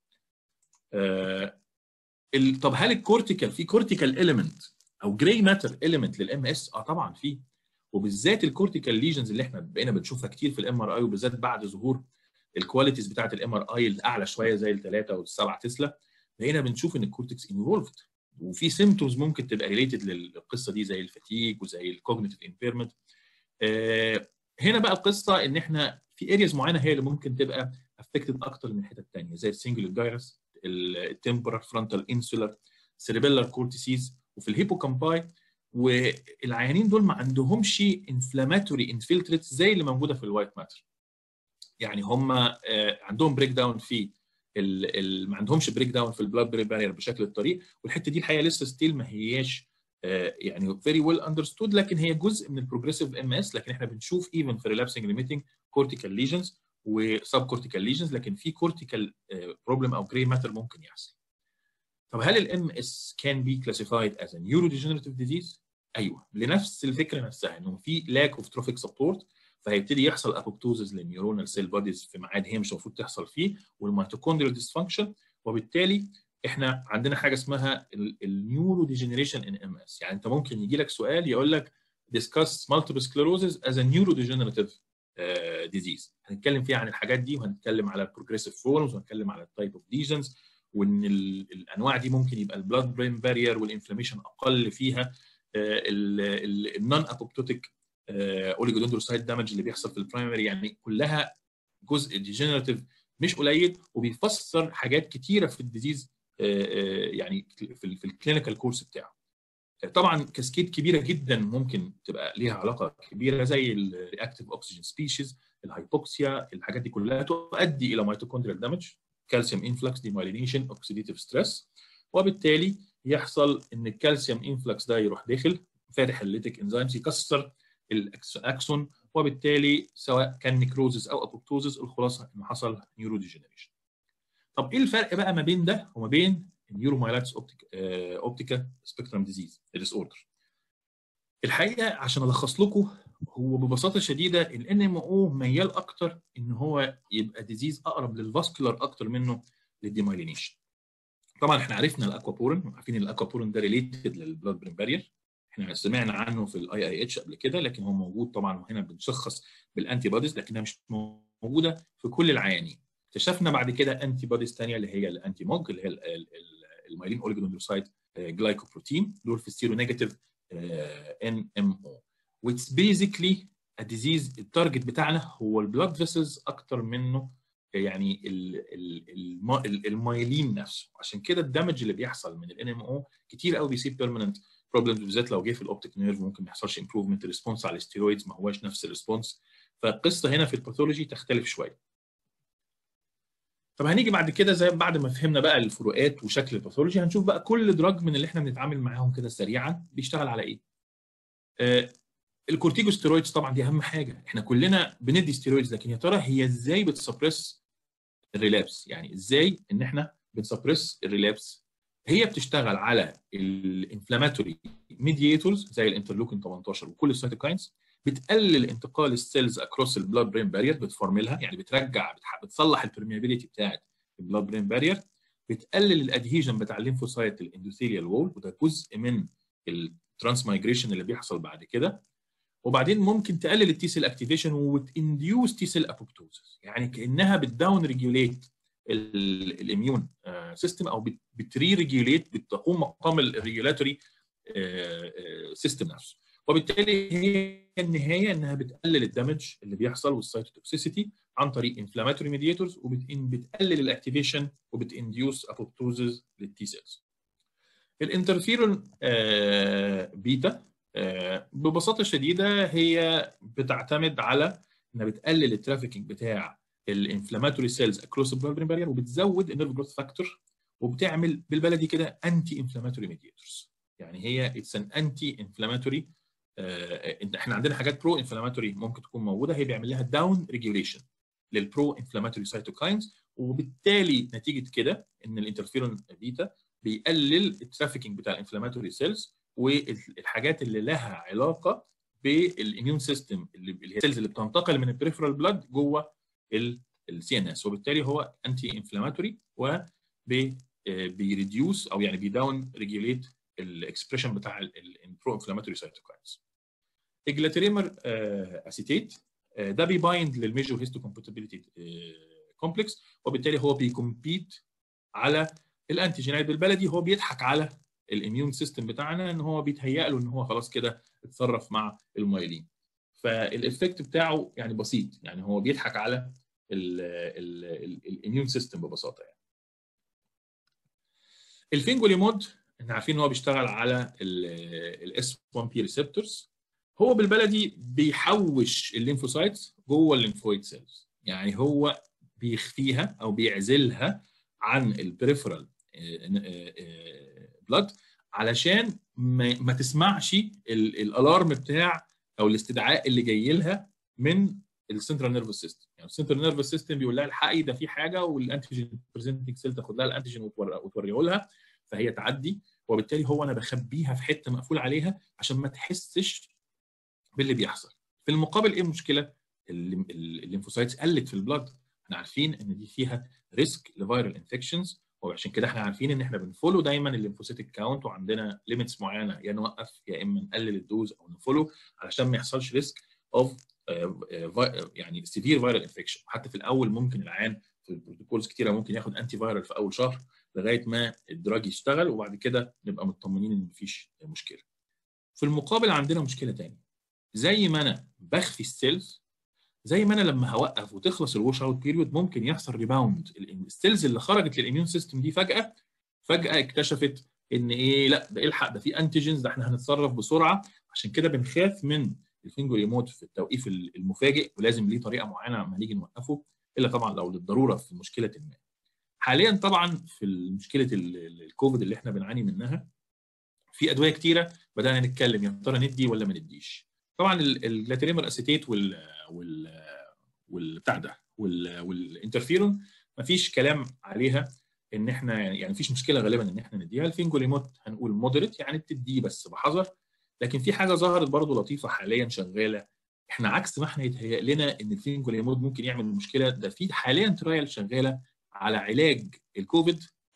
آه طب هل الكورتيكال في كورتيكال اليمنت او جراي ماتر اليمنت للام اس؟ اه طبعا في وبالذات الكورتيكال ليجنز اللي احنا بقينا بنشوفها كتير في الام ار اي وبالذات بعد ظهور الكواليتيز بتاعت الام ار اي الاعلى شويه زي الثلاثه والسبعه تسلا بقينا بنشوف ان الكورتكس انفولفد وفي سيمتومز ممكن تبقى ريليتد للقصه دي زي الفتيج وزي الكوجنيتيف امبيرمنت آه هنا بقى القصه ان احنا في ارياز معينه هي اللي ممكن تبقى افكتد اكتر من حتت ثانيه زي السنجل جايرس التمبرال فرونتال انسولار سيريبيلار كورتيسيز وفي الهيبوكامباي والعيانين دول ما عندهمش انفلاماتوري انفلتريتس زي اللي موجوده في الوايت ماتر يعني هم آه عندهم بريك داون في ال ال ما عندهمش بريك داون في البلاد برين بارير بشكل الطريق والحته دي الحقيقه لسه ستيل ما هياش آه يعني فيري ويل اندرستود لكن هي جزء من البروجريسيف ام اس لكن احنا بنشوف ايفن في ريلابسنج ليميتنج كورتيكال ليجنز وسب كورتيكال ليجنز لكن في كورتيكال بروبلم او جراي ماتر ممكن يحصل. طب هل الام اس كان بي كلاسيفايد از ا نيورو ديجنريتيف ديزيز؟ ايوه لنفس الفكره نفسها انه في لاك اوف تروفيك سبورت فهيبتدي يحصل ابوبتوزز للنيورونال سيل بوديز في ميعاد هي مش المفروض تحصل فيه والميتوكوندريال ديسفانكشن وبالتالي احنا عندنا حاجه اسمها النيورو ديجنريشن ان ام اس يعني انت ممكن يجي لك سؤال يقول لك discuss multiple sclerosis as a neurodegenerative uh, disease هنتكلم فيها عن الحاجات دي وهنتكلم على البروجريسيف فورمز وهنتكلم على التايب اوف ليجنز وان الانواع دي ممكن يبقى البلاد برين بارير والانفلاميشن اقل فيها النون ابوبتوتيك اوليجودندروسايت دامج اللي بيحصل في البرايمري يعني كلها جزء ديجنراتيف مش قليل وبيفسر حاجات كتيره في الديزيز يعني في, في الكلينيكال كورس بتاعه. طبعا كاسكيد كبيره جدا ممكن تبقى ليها علاقه كبيره زي الرياكتيف اوكسجين سبيشيز الهايبوكسيا الحاجات دي كلها تؤدي الى ميتوكوندريال دامج كالسيوم انفلكس ديمايلينيشن اوكسيديتيف ستريس وبالتالي يحصل ان الكالسيوم انفلكس ده يروح داخل فاتح الليتيك انزيمز يكسر الاكسون وبالتالي سواء كان نيكروزس او ابوبتوزس الخلاصه انه حصل نيورو ديجنريشن. طب ايه الفرق بقى ما بين ده وما بين النيورومايلايتس اوبتيكا اوبتيكا سبيكترم ديزيز ديس اوردر؟ الحقيقه عشان الخص لكم هو ببساطه شديده الان ام او ميال اكتر ان هو يبقى ديزيز اقرب للفاسكولار اكتر منه للديمايلينيشن. طبعا احنا عرفنا الاكوابورين عارفين الاكوابورين ده ريليتد للبلاد برين بارير احنا سمعنا عنه في الاي اي اتش قبل كده لكن هو موجود طبعا هنا بنشخص بالانتي بوديز لكنها مش موجوده في كل العيانين اكتشفنا بعد كده انتي بوديز ثانيه اللي هي الانتي موج اللي هي المايلين اوليجونيوسايد جلايكوبروتين دول في السيرو نيجاتيف ان ام او which basically a disease التارجت بتاعنا هو البلاد فيسلز اكتر منه يعني المايلين نفسه عشان كده الدمج اللي بيحصل من الان ام او كتير قوي بيسيب بيرمننت بروبلمز بالذات لو جه في الاوبتيك نيرف ممكن ما يحصلش امبروفمنت ريسبونس على الستيرويدز ما هواش نفس الريسبونس فالقصه هنا في الباثولوجي تختلف شويه طب هنيجي بعد كده زي بعد ما فهمنا بقى الفروقات وشكل الباثولوجي هنشوف بقى كل دراج من اللي احنا بنتعامل معاهم كده سريعا بيشتغل على ايه آه الكورتيكوستيرويدز طبعا دي اهم حاجه احنا كلنا بندي ستيرويدز لكن يا ترى هي ازاي بتسبريس الريلابس يعني ازاي ان احنا بنسبريس الريلابس هي بتشتغل على الانفلاماتوري ميدياتورز زي الانترلوكين 18 وكل السيتوكاينز بتقلل انتقال السيلز اكروس البلاد برين بارير بتفورملها يعني بترجع بتصلح البرميابيليتي بتاعت البلاد برين بارير بتقلل الادهيجن بتاع الليمفوسايت الاندوثيليال وول وده جزء من الترانس مايجريشن اللي بيحصل بعد كده وبعدين ممكن تقلل التي سيل اكتيفيشن وتنديوس تي سيل ابوبتوزس يعني كانها بتداون ريجوليت الاميون سيستم او بتري ريجوليت بتقوم مقام الريجولاتوري سيستم نفسه وبالتالي هي النهايه انها بتقلل الدمج اللي بيحصل والسيتوتوكسيسيتي عن طريق انفلاماتوري ميدياتورز وبتقلل الاكتيفيشن وبتنديوس ابوبتوزز للتي سيلز. الانترفيرون بيتا ببساطه شديده هي بتعتمد على انها بتقلل الترافيكينج بتاع الانفلاماتوري سيلز اكروس البلاد برين بارير وبتزود النيرف جروث فاكتور وبتعمل بالبلدي كده انتي انفلاماتوري ميدياتورز يعني هي اتس ان انتي انفلاماتوري احنا عندنا حاجات برو انفلاماتوري ممكن تكون موجوده هي بيعمل لها داون ريجوليشن للبرو انفلاماتوري سايتوكاينز وبالتالي نتيجه كده ان الانترفيرون بيتا بيقلل الترافيكينج بتاع الانفلاماتوري سيلز والحاجات اللي لها علاقه بالاميون سيستم اللي هي السيلز اللي بتنتقل من البريفرال بلاد جوه السي ان اس وبالتالي هو انتي انفلاماتوري و بيريديوس او يعني بيداون ريجوليت الاكسبريشن بتاع البرو انفلاماتوري سايتوكاينز الجلاتريمر اسيتيت ده بيبايند للميجور هيستو كومباتيبيليتي كومبلكس وبالتالي هو بيكمبيت على الانتيجين بالبلدي هو بيضحك على الاميون سيستم بتاعنا ان هو بيتهيأ له ان هو خلاص كده اتصرف مع المايلين فالافكت بتاعه يعني بسيط يعني هو بيضحك على الاميون سيستم ببساطه يعني الفينجوليمود احنا عارفين ان هو بيشتغل على الاس 1 بي ريسبتورز هو بالبلدي بيحوش الليمفوسايتس جوه الليمفويد سيلز يعني هو بيخفيها او بيعزلها عن البريفرال بلاد علشان ما, ما تسمعش الالارم بتاع او الاستدعاء اللي جاي لها من السنترال نيرفس سيستم يعني السنترال نيرفس سيستم بيقول لها الحقي ده في حاجه والانتيجين بريزنتنج سيل تاخد لها الانتيجين وتوريه لها فهي تعدي وبالتالي هو انا بخبيها في حته مقفول عليها عشان ما تحسش باللي بيحصل في المقابل ايه المشكله الليمفوسايتس قلت في البلاد احنا عارفين ان دي فيها ريسك لفيرال انفكشنز وعشان كده احنا عارفين ان احنا بنفولو دايما الليمفوسيتك كاونت وعندنا ليميتس معينه يا نوقف يا اما نقلل الدوز او نفولو علشان ما يحصلش ريسك اوف يعني سيفير فيرال انفكشن حتى في الاول ممكن العيان في البروتوكولز كتيره ممكن ياخد انتي فيرال في اول شهر لغايه ما الدراج يشتغل وبعد كده نبقى مطمنين ان مفيش مشكله. في المقابل عندنا مشكله ثانيه زي ما انا بخفي السيلز زي ما انا لما هوقف وتخلص الوش اوت بيريود ممكن يحصل ريباوند السيلز اللي خرجت للاميون سيستم دي فجاه فجاه اكتشفت ان ايه لا ده الحق ده في انتيجنز ده احنا هنتصرف بسرعه عشان كده بنخاف من الفينجو ريموت في التوقيف المفاجئ ولازم ليه طريقه معينه لما نيجي نوقفه الا طبعا لو للضروره في مشكله ما. حاليا طبعا في مشكله الكوفيد اللي احنا بنعاني منها في ادويه كتيره بدانا نتكلم يا ترى ندي ولا ما نديش. طبعا الجلاتريمر اسيتيت وال وال والبتاع ده والانترفيرون مفيش كلام عليها ان احنا يعني مفيش مشكله غالبا ان احنا نديها الفينجوليموت هنقول مودريت يعني بتديه بس بحذر لكن في حاجه ظهرت برضو لطيفه حاليا شغاله احنا عكس ما احنا يتهيأ لنا ان الفينجوليمود ممكن يعمل مشكله ده في حاليا ترايل شغاله على علاج الكوفيد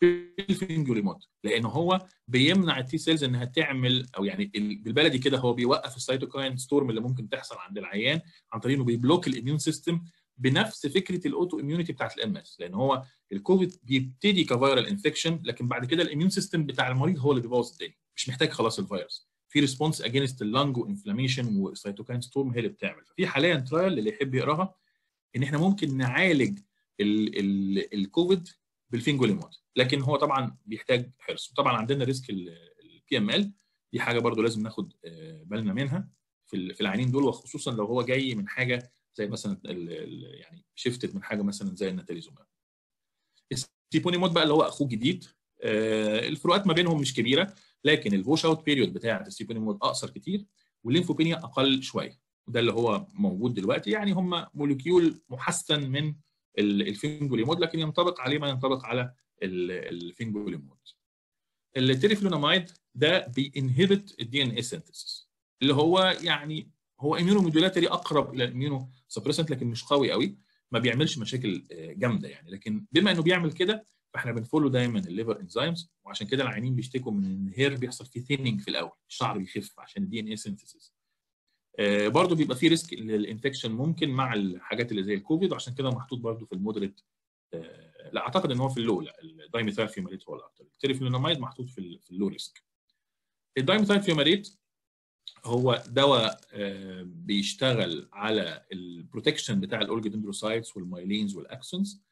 بالفينجوليمود لان هو بيمنع التي سيلز انها تعمل او يعني بالبلدي كده هو بيوقف السيتوكاين ستورم اللي ممكن تحصل عند العيان عن طريق انه بيبلوك الاميون سيستم بنفس فكره الاوتو اميونيتي بتاعت الام اس لان هو الكوفيد بيبتدي كفيرال انفكشن لكن بعد كده الاميون سيستم بتاع المريض هو اللي بيبوظ الدنيا مش محتاج خلاص الفيروس في ريسبونس اجينست اللنج وانفلاميشن والسيتوكاين ستورم هي اللي بتعمل ففي حاليا ترايل اللي يحب يقراها ان احنا ممكن نعالج الكوفيد بالفينجوليمود لكن هو طبعا بيحتاج حرص وطبعا عندنا ريسك البي ام ال دي حاجه برضو لازم ناخد بالنا منها في في العينين دول وخصوصا لو هو جاي من حاجه زي مثلا يعني شيفتد من حاجه مثلا زي الناتاليزوماب السيبونيمود بقى اللي هو اخوه جديد الفروقات ما بينهم مش كبيره لكن الووش اوت بيريود بتاعه السيبونيمود اقصر كتير والليمفوبينيا اقل شويه وده اللي هو موجود دلوقتي يعني هم موليكيول محسن من الفينجوليمود لكن ينطبق عليه ما ينطبق على الفينجوليمود التريفلونامايد ده بينهبت الدي ان اي سينثيسيس اللي هو يعني هو اميونومودولاتري اقرب الى الاميونو سبريسنت لكن مش قوي قوي ما بيعملش مشاكل جامده يعني لكن بما انه بيعمل كده فاحنا بنفولو دايما الليفر انزيمز وعشان كده العيانين بيشتكوا من ان الهير بيحصل فيه ثيننج في الاول الشعر بيخف عشان الدي ان اي سينثيسيس آه برضه بيبقى في ريسك للانفكشن ممكن مع الحاجات اللي زي الكوفيد وعشان كده محطوط برضه في المودريت آه لا اعتقد ان هو في اللو لا الدايميثايل فيوماريت هو الاكتر التريفلوناميد محطوط في, في اللو ريسك الدايميثايل فيوماريت هو دواء آه بيشتغل على البروتكشن بتاع الاورجيدندروسايتس والمايلينز والاكسونز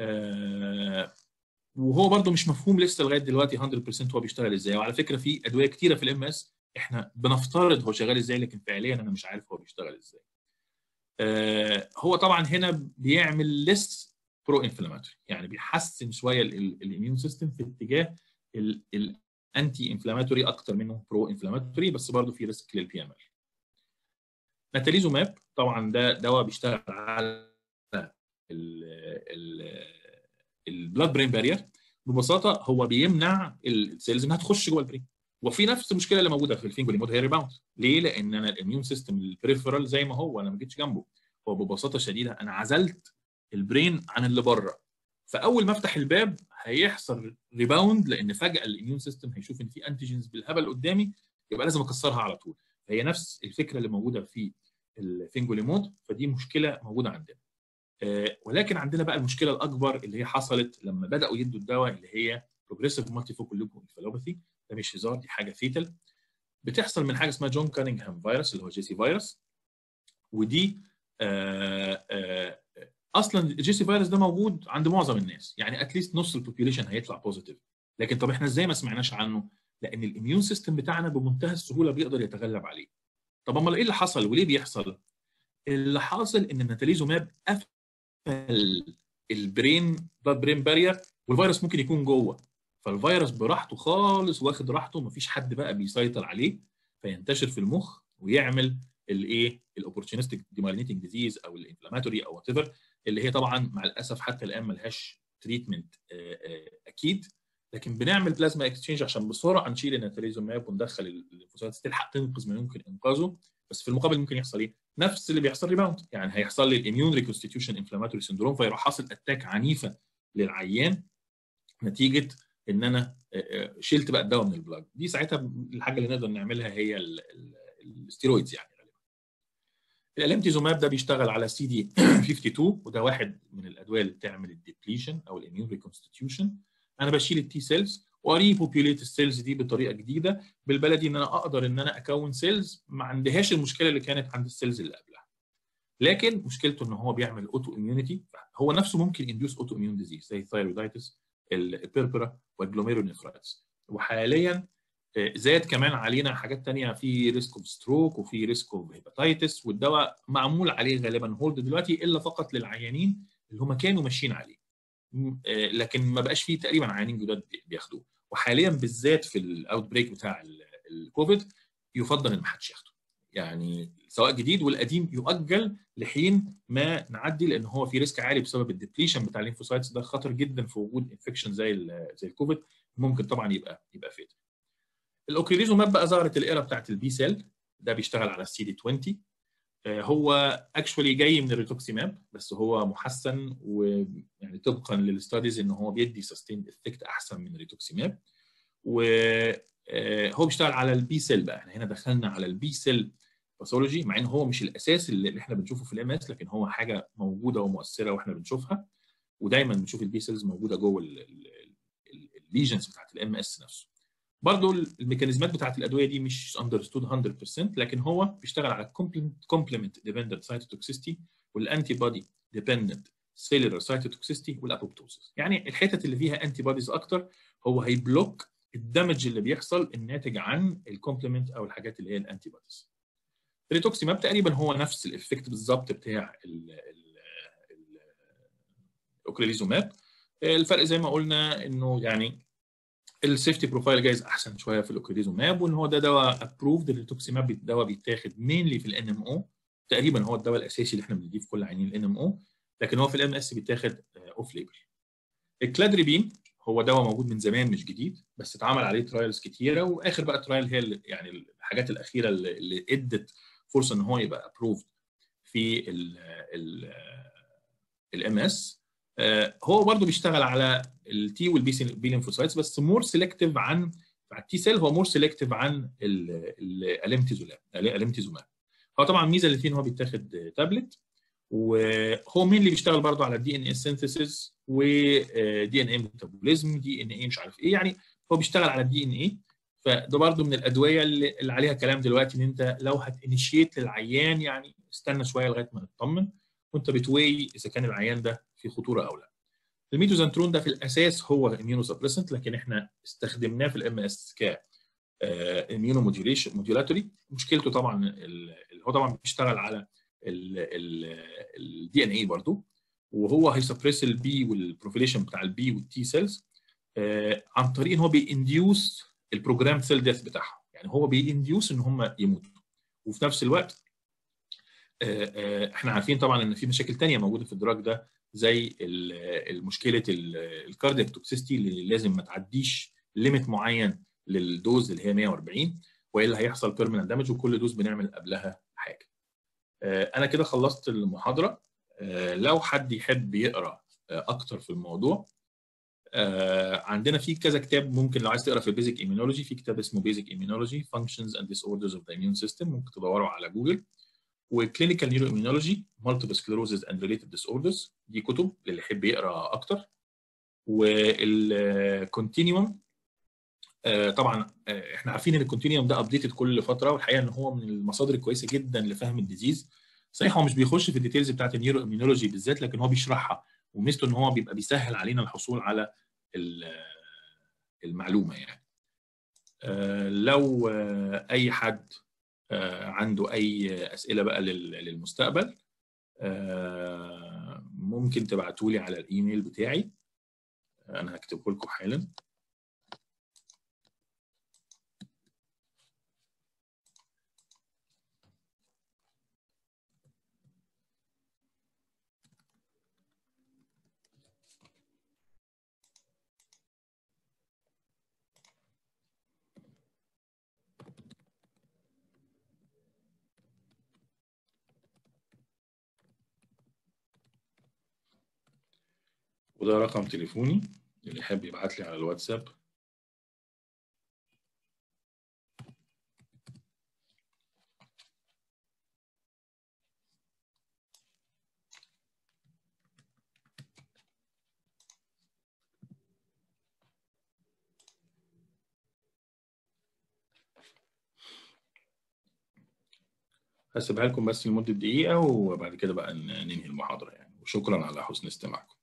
وهو برضه مش مفهوم لسه لغايه دلوقتي 100% هو بيشتغل ازاي وعلى فكره في ادويه كتيره في الام اس احنا بنفترض هو شغال ازاي لكن فعليا انا مش عارف هو بيشتغل ازاي. آه هو طبعا هنا بيعمل لس برو انفلاماتوري يعني بيحسن شويه الاميون سيستم في اتجاه الانتي انفلاماتوري اكتر منه برو انفلاماتوري بس برضه في ريسك للبي ام ال. ناتاليزوماب طبعا ده دواء بيشتغل على البلاد برين بارير ببساطه هو بيمنع السيلز انها تخش جوه البرين وفي نفس المشكله اللي موجوده في الفينجوليمود هي ريباوند ليه؟ لان انا الاميون سيستم البريفرال زي ما هو انا ما جيتش جنبه هو ببساطه شديده انا عزلت البرين عن اللي بره فاول ما افتح الباب هيحصل ريباوند لان فجاه الاميون سيستم هيشوف ان في انتيجنز بالهبل قدامي يبقى لازم اكسرها على طول فهي نفس الفكره اللي موجوده في الفينجوليمود فدي مشكله موجوده عندنا ولكن عندنا بقى المشكله الاكبر اللي هي حصلت لما بداوا يدوا الدواء اللي هي بروجريسيف مالتي فوكال لوب انفلوباثي ده مش هزار دي حاجه فيتال بتحصل من حاجه اسمها جون كانينغهام فيروس اللي هو جي سي فيروس ودي آآ آآ اصلا الجي سي فيروس ده موجود عند معظم الناس يعني اتليست نص البوبيوليشن هيطلع بوزيتيف لكن طب احنا ازاي ما سمعناش عنه؟ لان الاميون سيستم بتاعنا بمنتهى السهوله بيقدر يتغلب عليه طب امال ايه اللي حصل وليه بيحصل؟ اللي حاصل ان الناتاليزوماب قفل البرين بلاد برين بارير والفيروس ممكن يكون جوه فالفيروس براحته خالص واخد راحته مفيش حد بقى بيسيطر عليه فينتشر في المخ ويعمل الايه الاوبورتونستيك ديمالينيتنج ديزيز او الانفلاماتوري او وات ايفر اللي هي طبعا مع الاسف حتى الان ملهاش تريتمنت اكيد لكن بنعمل بلازما اكسشينج عشان بسرعه نشيل الناتاليزوماب وندخل الليمفوسايت تلحق تنقذ ما يمكن انقاذه بس في المقابل ممكن يحصل ايه؟ نفس اللي بيحصل ريباوند يعني هيحصل لي الاميون ريكونستيتيوشن انفلاماتوري سندروم فيروح حاصل اتاك عنيفه للعيان نتيجه ان انا شلت بقى الدواء من البلاج دي ساعتها الحاجه اللي نقدر نعملها هي الستيرويدز يعني غالبا الالمتيزوماب ده بيشتغل على سي دي 52 وده واحد من الادويه اللي بتعمل الديبليشن او الاميون ريكونستيتيوشن انا بشيل التي سيلز وريبوبيوليت السيلز دي بطريقه جديده بالبلدي ان انا اقدر ان انا اكون سيلز ما عندهاش المشكله اللي كانت عند السيلز اللي قبلها لكن مشكلته ان هو بيعمل اوتو اميونيتي هو نفسه ممكن ينديوس اوتو اميون ديزيز زي الثايرويدايتس البيربرا والجلوميرونيفرايتس وحاليا زاد كمان علينا حاجات تانية في ريسك اوف ستروك وفي ريسك اوف هيباتيتس والدواء معمول عليه غالبا هولد دلوقتي الا فقط للعيانين اللي هم كانوا ماشيين عليه لكن ما بقاش فيه تقريبا عيانين جداد بياخدوه وحاليا بالذات في الاوت بريك بتاع الكوفيد يفضل ان ما حدش ياخده يعني سواء جديد والقديم يؤجل لحين ما نعدي لان هو في ريسك عالي بسبب الديبليشن بتاع الليمفوسايتس ده خطر جدا في وجود انفكشن زي زي الكوفيد ممكن طبعا يبقى يبقى فيت الاوكريليزوماب بقى ظهرت الايرا بتاعت البي سيل ده بيشتغل على السي دي 20 هو اكشولي جاي من الريتوكسيماب بس هو محسن ويعني طبقا للستاديز ان هو بيدي سستيند افكت احسن من الريتوكسيماب وهو بيشتغل على البي سيل بقى احنا هنا دخلنا على البي سيل باثولوجي مع ان هو مش الاساس اللي احنا بنشوفه في الام اس لكن هو حاجه موجوده ومؤثره واحنا بنشوفها ودايما بنشوف البي سيلز موجوده جوه الليجنز بتاعت الام اس نفسه برضه الميكانيزمات بتاعت الادويه دي مش اندرستود 100% لكن هو بيشتغل على كومبلمنت ديبندنت سايتوتوكسيستي والانتي بودي ديبندنت سيلولار سايتوتوكسيستي والابوبتوسيس يعني الحتت اللي فيها انتي بوديز اكتر هو هيبلوك الدمج اللي بيحصل الناتج عن الكومبلمنت او الحاجات اللي هي الانتي بوديز الريتوكسيماب تقريبا هو نفس الافكت بالظبط بتاع الاوكريليزوماب الفرق زي ما قلنا انه يعني السيفتي بروفايل جايز احسن شويه في الاوكريليزوماب وان هو ده دواء ابروفد الريتوكسيماب دواء بيتاخد مينلي في الان ام او تقريبا هو الدواء الاساسي اللي احنا بنديه في كل عينين الان ام او لكن هو في الام اس بيتاخد اوف ليبل الكلادريبين هو دواء موجود من زمان مش جديد بس اتعمل عليه ترايلز كتيره واخر بقى ترايل هي يعني الحاجات الاخيره اللي, اللي ادت فرصه ان هو يبقى ابروفد في الام اس هو برضه بيشتغل على التي والبي بي ليمفوسايتس بس مور سيلكتيف عن على التي سيل هو مور سيلكتيف عن الاليمتيزولاب الاليمتيزوماب هو طبعا الميزه اللي فيه ان هو بيتاخد تابلت وهو مين اللي بيشتغل برضه على الدي ان اي سينثيسيس ودي ان اي ميتابوليزم دي ان اي مش عارف ايه يعني هو بيشتغل على الدي ان اي فده برضه من الادويه اللي, اللي عليها كلام دلوقتي ان انت لو هتنشيت للعيان يعني استنى شويه لغايه ما نطمن وانت بتوي اذا كان العيان ده في خطوره او لا. الميتوزانترون ده في الاساس هو اميونو سبريسنت لكن احنا استخدمناه في الام اس ك اميونو موديوليشن موديولاتوري مشكلته طبعا اللي هو طبعا بيشتغل على الدي ان اي برضه وهو هيسبريس البي والبروفيليشن بتاع البي والتي سيلز عن طريق ان هو بينديوس البروجرام سيل ديث بتاعهم يعني هو بينديوس ان هم يموتوا وفي نفس الوقت احنا عارفين طبعا ان في مشاكل تانية موجوده في الدراج ده زي مشكله الكاردياك توكسيستي اللي لازم ما تعديش ليميت معين للدوز اللي هي 140 والا هيحصل بيرمننت دامج وكل دوز بنعمل قبلها حاجه. انا كده خلصت المحاضره لو حد يحب يقرا اكتر في الموضوع عندنا في كذا كتاب ممكن لو عايز تقرا في البيزك ايمينولوجي في كتاب اسمه بيزك ايمينولوجي فانكشنز اند ديس اوردرز اوف ذا اميون سيستم ممكن تدوروا على جوجل وكلينيكال نيورو اميونولوجي مالتيبل سكليروزز اند ريليتد ديس اوردرز دي كتب للي يحب يقرا اكتر والكونتينيوم طبعا احنا عارفين ان الكونتينيوم ده ابديتد كل فتره والحقيقه ان هو من المصادر الكويسه جدا لفهم الديزيز صحيح هو مش بيخش في الديتيلز بتاعت النيورو اميونولوجي بالذات لكن هو بيشرحها وميزته ان هو بيبقى بيسهل علينا الحصول على المعلومه يعني لو اي حد عنده اي اسئله بقى للمستقبل ممكن تبعتوا لي على الايميل بتاعي انا هكتبه لكم حالا وده رقم تليفوني اللي يحب يبعت لي على الواتساب هسيبها لكم بس لمدة دقيقة وبعد كده بقى ننهي المحاضرة يعني وشكرا على حسن استماعكم